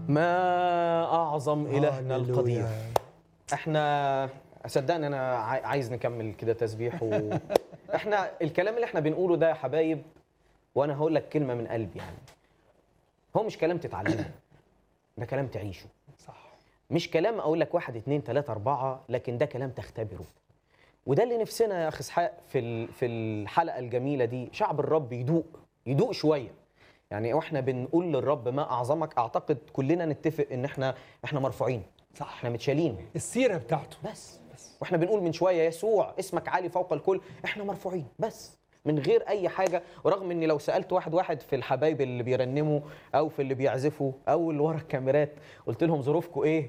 ما اعظم الهنا هللويا. القدير احنا صدقني انا عاي- عايز نكمل كده تسبيح و... احنا الكلام اللي احنا بنقوله ده يا حبايب وانا هقول لك كلمه من قلبي يعني هو مش كلام تتعلمه ده كلام تعيشه صح مش كلام اقول لك واحد اتنين تلاته اربعه لكن ده كلام تختبره وده اللي نفسنا يا اخي اسحاق في ال- في الحلقه الجميله دي شعب الرب يدوق يدوق شويه يعني واحنا بنقول للرب ما اعظمك اعتقد كلنا نتفق ان احنا احنا مرفوعين صح احنا متشالين السيره بتاعته بس واحنا بنقول من شويه يسوع اسمك عالي فوق الكل احنا مرفوعين بس من غير اي حاجه ورغم اني لو سالت واحد واحد في الحبايب اللي بيرنموا او في اللي بيعزفوا او اللي ورا الكاميرات قلت لهم ظروفكم ايه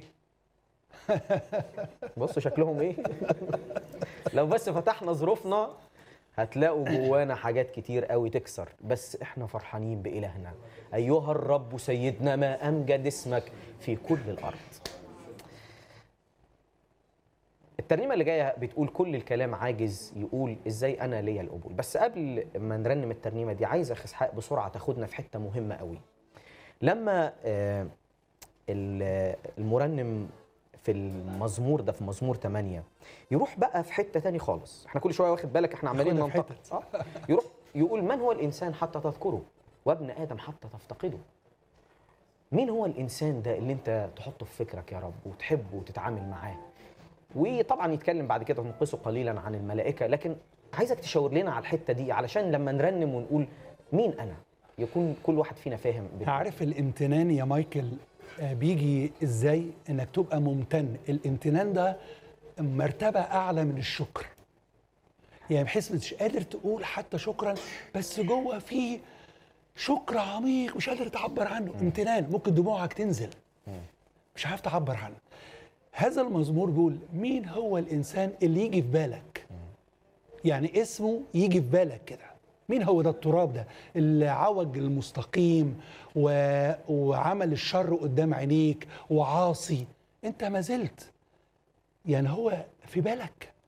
بصوا شكلهم ايه لو بس فتحنا ظروفنا هتلاقوا جوانا حاجات كتير قوي تكسر بس احنا فرحانين بإلهنا أيها الرب سيدنا ما أمجد اسمك في كل الأرض الترنيمة اللي جاية بتقول كل الكلام عاجز يقول ازاي انا ليا القبول بس قبل ما نرنم الترنيمة دي عايز اخ اسحاق بسرعة تاخدنا في حتة مهمة قوي لما آه، ال- المرنم في المزمور ده في مزمور 8 يروح بقى في حتة تاني خالص احنا كل شوية واخد بالك احنا عمالين ياخدها في ننتقد آه. يروح يقول من هو الانسان حتى تذكره وابن ادم حتى تفتقده مين هو الانسان ده اللي انت تحطه في فكرك يا رب وتحبه وتتعامل معاه وطبعا يتكلم بعد كده ننقصه قليلا عن الملائكه لكن عايزك تشاور لنا على الحته دي علشان لما نرنم ونقول مين انا يكون كل واحد فينا فاهم بال- عارف الامتنان يا مايكل آه، بيجي ازاي انك تبقى ممتن الامتنان ده مرتبة اعلى من الشكر يعني بحيث مش قادر تقول حتى شكرا بس جوه في شكر عميق مش قادر تعبر عنه امتنان ممكن دموعك تنزل مش عارف تعبر عنه هذا المزمور بيقول مين هو الانسان اللي يجي في بالك يعني اسمه يجي في بالك كده مين هو ده التراب ده اللي عوج المستقيم و... وعمل الشر قدام عينيك وعاصي انت ما زلت يعني هو في بالك